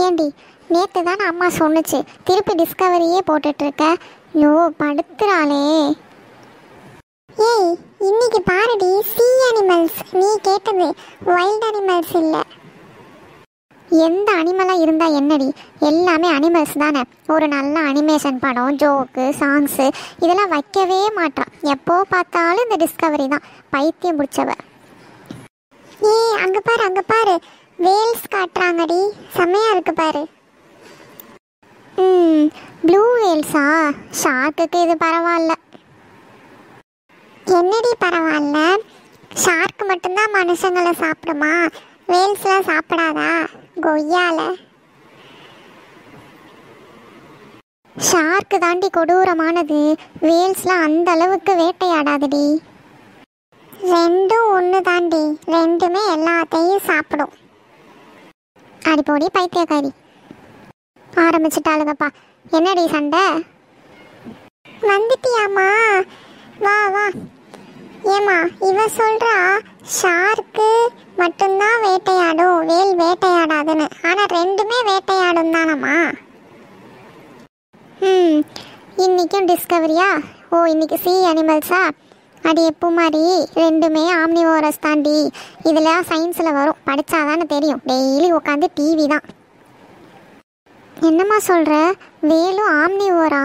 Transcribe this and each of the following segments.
ஏண்டி நேற்று தானே அம்மா சொன்னுச்சு திருப்பி டிஸ்கவரியே போட்டுட்ருக்க யோ படுத்துறாளே ஏய் இன்னைக்கு பாருடி சி அனிமல்ஸ் நீ கேட்டது வைல்ட் அனிமல்ஸ் இல்லை எந்த அனிமலாக இருந்தால் என்னடி எல்லாமே அனிமல்ஸ் தானே ஒரு நல்ல அனிமேஷன் படம் ஜோக்கு சாங்ஸு இதெல்லாம் வைக்கவே மாட்டான் எப்போ பார்த்தாலும் இந்த டிஸ்கவரி தான் பைத்தியம் பிடிச்சவ ஏய் அங்கே பாரு அங்கே பாரு வேல்ஸ் காட்டுறாங்கடி செம்மையா இருக்கு பாரு ம் ப்ளூ வேல்ஸா ஷார்க்குக்கு இது பரவாயில்ல என்னடி பரவாயில்ல ஷார்க் மட்டும்தான் மனுஷங்களை சாப்பிடுமா வேல்ஸ்லாம் சாப்பிடாதா கொய்யால ஷார்க்கு தாண்டி கொடூரமானது வேல்ஸ்லாம் அந்த அளவுக்கு வேட்டையாடாதுடி ரெண்டும் ஒன்று தாண்டி ரெண்டுமே எல்லாத்தையும் சாப்பிடும் அடிப்போடி பைத்தியக்காரி ஆரம்பிச்சிட்டாளுங்கப்பா என்னடி சண்டை வந்துட்டியாமா வா வா ஏமா இவ சொல்றா ஷார்க்கு மட்டும்தான் வேட்டையாடும் வேல் வேட்டையாடாதுன்னு ஆனா ரெண்டுமே வேட்டையாடும் தானம்மா ம் இன்னைக்கும் டிஸ்கவரியா ஓ இன்னைக்கு சி அனிமல்ஸா அடி எப்போ மாதிரி ரெண்டுமே ஆம்னிவோரஸ் தாண்டி இதில் சயின்ஸில் வரும் படித்தாதானே தெரியும் டெய்லி உட்காந்து டிவி தான் என்னம்மா சொல்கிற வேலும் ஆம்னிவோரா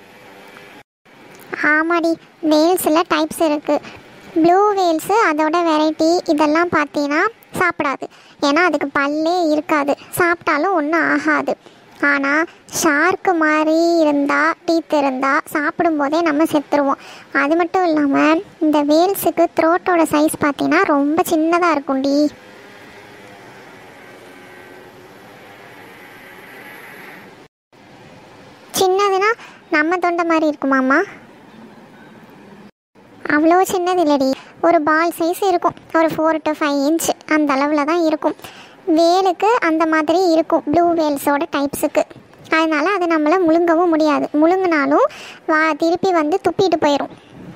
ஆமாடி வேல்ஸில் டைப்ஸ் இருக்குது ப்ளூ வேல்ஸு அதோட வெரைட்டி இதெல்லாம் பார்த்தீங்கன்னா சாப்பிடாது ஏன்னா அதுக்கு பல்லே இருக்காது சாப்பிட்டாலும் ஒன்றும் ஆகாது ஆனால் ஷார்க்கு மாதிரி இருந்தால் டீத் இருந்தால் சாப்பிடும்போதே நம்ம செத்துருவோம் அது மட்டும் இல்லாமல் இந்த வேல்ஸுக்கு த்ரோட்டோட சைஸ் பார்த்தீங்கன்னா ரொம்ப சின்னதாக இருக்கும்டி சின்னதுன்னா நம்ம தொண்டை மாதிரி இருக்குமாம்மா அவ்வளோ சின்னது இல்லடி ஒரு பால் சைஸ் இருக்கும் ஒரு ஃபோர் டு ஃபைவ் இன்ச் அந்த அளவில் தான் இருக்கும் வேலுக்கு அந்த மாதிரி இருக்கும் ப்ளூ வேல்ஸோட டைப்ஸுக்கு அதனால அது நம்மளை முழுங்கவும் முடியாது முழுங்கினாலும் வா திருப்பி வந்து துப்பிட்டு போயிடும்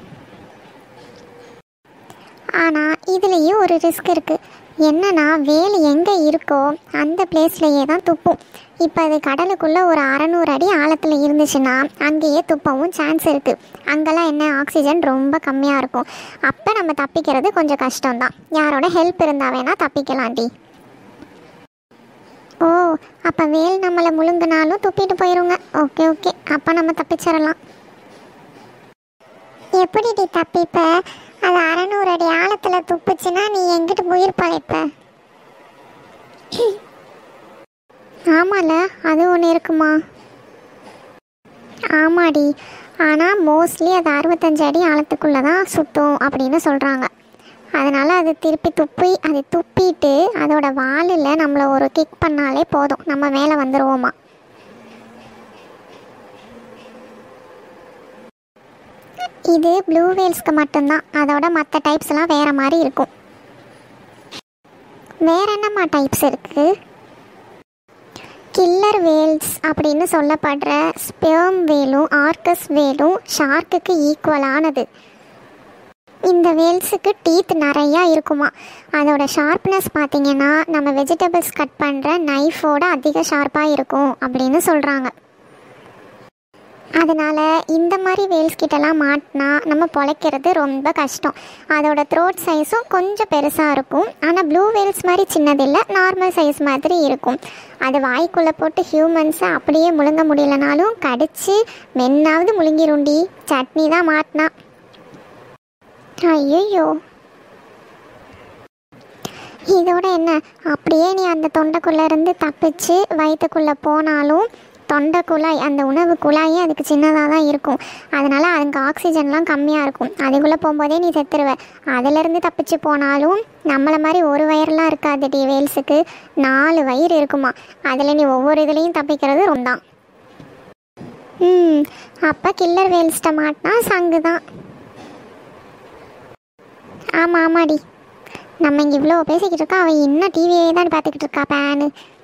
ஆனால் இதுலேயும் ஒரு ரிஸ்க் இருக்குது என்னன்னா வேல் எங்கே இருக்கோ அந்த பிளேஸ்லையே தான் துப்பும் இப்போ அது கடலுக்குள்ளே ஒரு அறநூறு அடி ஆழத்தில் இருந்துச்சுன்னா அங்கேயே துப்பவும் சான்ஸ் இருக்குது அங்கெல்லாம் என்ன ஆக்சிஜன் ரொம்ப கம்மியாக இருக்கும் அப்போ நம்ம தப்பிக்கிறது கொஞ்சம் கஷ்டம்தான் யாரோட ஹெல்ப் இருந்தால் வேணால் தப்பிக்கலாம்டி ஓ அப்போ வேல் நம்மளை முழுங்கினாலும் துப்பிட்டு போயிருங்க ஓகே ஓகே அப்போ நம்ம தப்பிச்சிடலாம் எப்படிடி தப்பிப்ப அது அறநூறு அடி ஆழத்தில் துப்புச்சுன்னா நீ எங்கிட்டு உயிர் பழைப்ப ஆமால அது ஒன்று இருக்குமா ஆமாடி ஆனால் மோஸ்ட்லி அது அறுபத்தஞ்சு அடி ஆழத்துக்குள்ளே தான் சுற்றும் அப்படின்னு சொல்கிறாங்க அதனால் அது திருப்பி துப்பி அது துப்பிட்டு அதோட வாலில் நம்மளை ஒரு கிக் பண்ணாலே போதும் நம்ம மேலே வந்துடுவோமா இது ப்ளூ வேல்ஸ்க்கு மட்டும்தான் அதோட மற்ற டைப்ஸ்லாம் வேறு மாதிரி இருக்கும் வேற என்னம்மா டைப்ஸ் இருக்குது கில்லர் வேல்ஸ் அப்படின்னு சொல்லப்படுற ஸ்பெர்ம் வேலும் ஆர்கஸ் வேலும் ஷார்க்குக்கு ஈக்குவலானது இந்த வேல்ஸுக்கு டீத் நிறையா இருக்குமா அதோட ஷார்ப்னஸ் பார்த்தீங்கன்னா நம்ம வெஜிடபிள்ஸ் கட் பண்ணுற நைஃபோட அதிக ஷார்ப்பாக இருக்கும் அப்படின்னு சொல்கிறாங்க அதனால் இந்த மாதிரி வேல்ஸ் கிட்டலாம் மாட்டினா நம்ம பொழைக்கிறது ரொம்ப கஷ்டம் அதோட த்ரோட் சைஸும் கொஞ்சம் பெருசாக இருக்கும் ஆனால் ப்ளூ வேல்ஸ் மாதிரி சின்னதில்லை நார்மல் சைஸ் மாதிரி இருக்கும் அது வாய்க்குள்ளே போட்டு ஹியூமன்ஸை அப்படியே முழுங்க முடியலனாலும் கடிச்சு மென்னாவது முழுங்கிருண்டி சட்னி தான் மாட்டினா ஐயோ இதோட என்ன அப்படியே நீ அந்த தொண்டைக்குள்ளே இருந்து தப்பிச்சு வயிற்றுக்குள்ளே போனாலும் தொண்டை குழாய் அந்த உணவு குழாயே அதுக்கு சின்னதாக தான் இருக்கும் அதனால் அதுக்கு ஆக்சிஜன்லாம் கம்மியாக இருக்கும் அதுக்குள்ளே போகும்போதே நீ செத்துருவ அதிலிருந்து தப்பிச்சு போனாலும் நம்மளை மாதிரி ஒரு வயிறுலாம் இருக்காது டி வேல்ஸுக்கு நாலு வயிறு இருக்குமா அதில் நீ ஒவ்வொரு இதுலேயும் தப்பிக்கிறது ரொம்ப தான் ம் அப்போ கில்லர் வேல்ஸ்ட்ட மாட்டினா சங்கு தான் ஆமாம் ஆமாடி நம்ம இங்கே இவ்வளோ பேசிக்கிட்டு இருக்கா அவள் இன்னும் டிவியே தான் பார்த்துக்கிட்டு இருக்கா பேனு